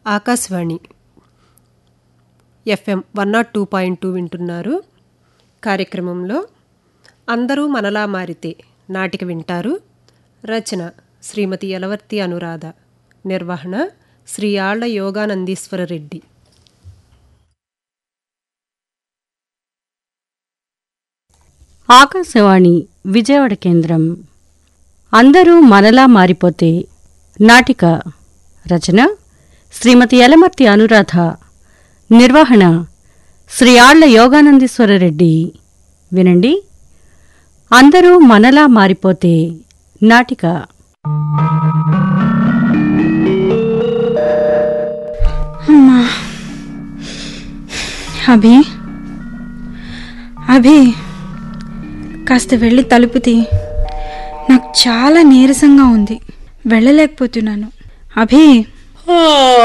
Akashvani FM one naught two point two వింటున్నారు కార్యక్రమంలో అందరూ మనలా మారితే నాటిక వింటారు రచన శ్రీమతి యలవర్తి అనురాధ నిర్వహణ శ్రీ ఆళ్ల యోగానందీశ్వర రెడ్డి ఆకాశవాణి విజయవాడ కేంద్రం అందరూ మనలా మారిపోతే నాటిక రచన శ్రీమతి యలమర్తి అనురాధ నిర్వహణ శ్రీ ఆళ్ల యోగానందీశ్వర రెడ్డి వినండి అందరూ మనలా మారిపోతే నాటిక అమ్మా అభి అభి కాస్త వెళ్ళి తలుపు తీ నాకు చాలా నీరసంగా ఉంది వెళ్ళలేకపోతున్నాను అభి ఆ,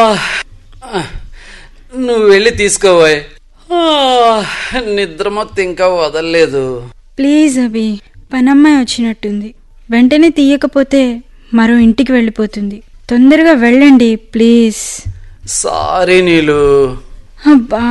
నువ్వు వెళ్ళి తీసుకోబోయ్ నిద్ర మొత్తం ఇంకా వదలలేదు ప్లీజ్ అభి పనమ్మాయి వచ్చినట్టుంది వెంటనే తీయకపోతే మరో ఇంటికి వెళ్ళిపోతుంది తొందరగా వెళ్ళండి ప్లీజ్ సారీ నీలు అబ్బా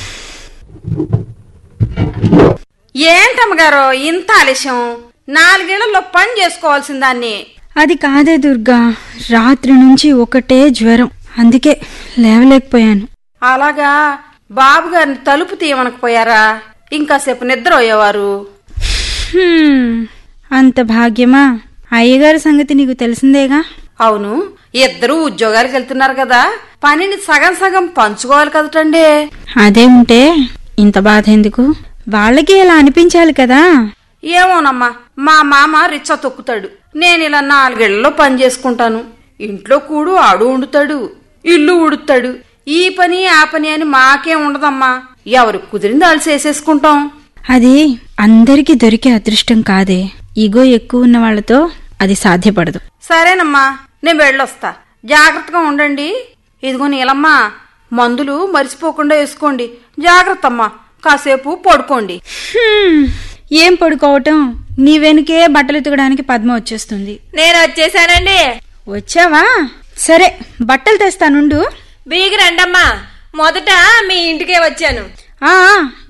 ఏంటమ్మగారు ఇంత ఆలస్యం నాలుగేళ్లలో పని చేసుకోవాల్సిన దాన్ని అది కాదే దుర్గా రాత్రి నుంచి ఒకటే జ్వరం అందుకే లేవలేకపోయాను అలాగా బాబు గారిని తలుపు తీయమనకపోయారా ఇంకాసేపు నిద్ర అయ్యేవారు హ్మ్, అంత భాగ్యమా అయ్యగారి సంగతి నీకు తెలిసిందేగా అవును ఇద్దరు ఉద్యోగాలకు వెళ్తున్నారు కదా పనిని సగం సగం పంచుకోవాలి కదటండి అదే ఉంటే ఇంత బాధ ఎందుకు వాళ్ళకి ఇలా అనిపించాలి కదా ఏమోనమ్మా మా మామ రిచ్చ తొక్కుతాడు నేను ఇలా నాలుగేళ్లలో పని చేసుకుంటాను ఇంట్లో కూడు ఆడు వండుతాడు ఇల్లు ఉడుతాడు ఈ పని ఆ పని అని మాకేం ఉండదమ్మా ఎవరికి కుదిరింది వాళ్ళు చేసేసుకుంటాం అది అందరికీ దొరికే అదృష్టం కాదే ఈగో ఎక్కువ ఉన్న వాళ్ళతో అది సాధ్యపడదు సరేనమ్మా నేను వెళ్ళొస్తా జాగ్రత్తగా ఉండండి ఇదిగో నీలమ్మా మందులు మర్చిపోకుండా వేసుకోండి జాగ్రత్త అమ్మా కాసేపు పడుకోండి హ్మ్, ఏం పడుకోవటం నీ వెనుకే బట్టలు ఉతకడానికి పద్మ వచ్చేస్తుంది నేను వచ్చేసానండి వచ్చావా సరే బట్టలు తెస్తానుండు బీగి రండమ్మా మొదట మీ ఇంటికే వచ్చాను ఆ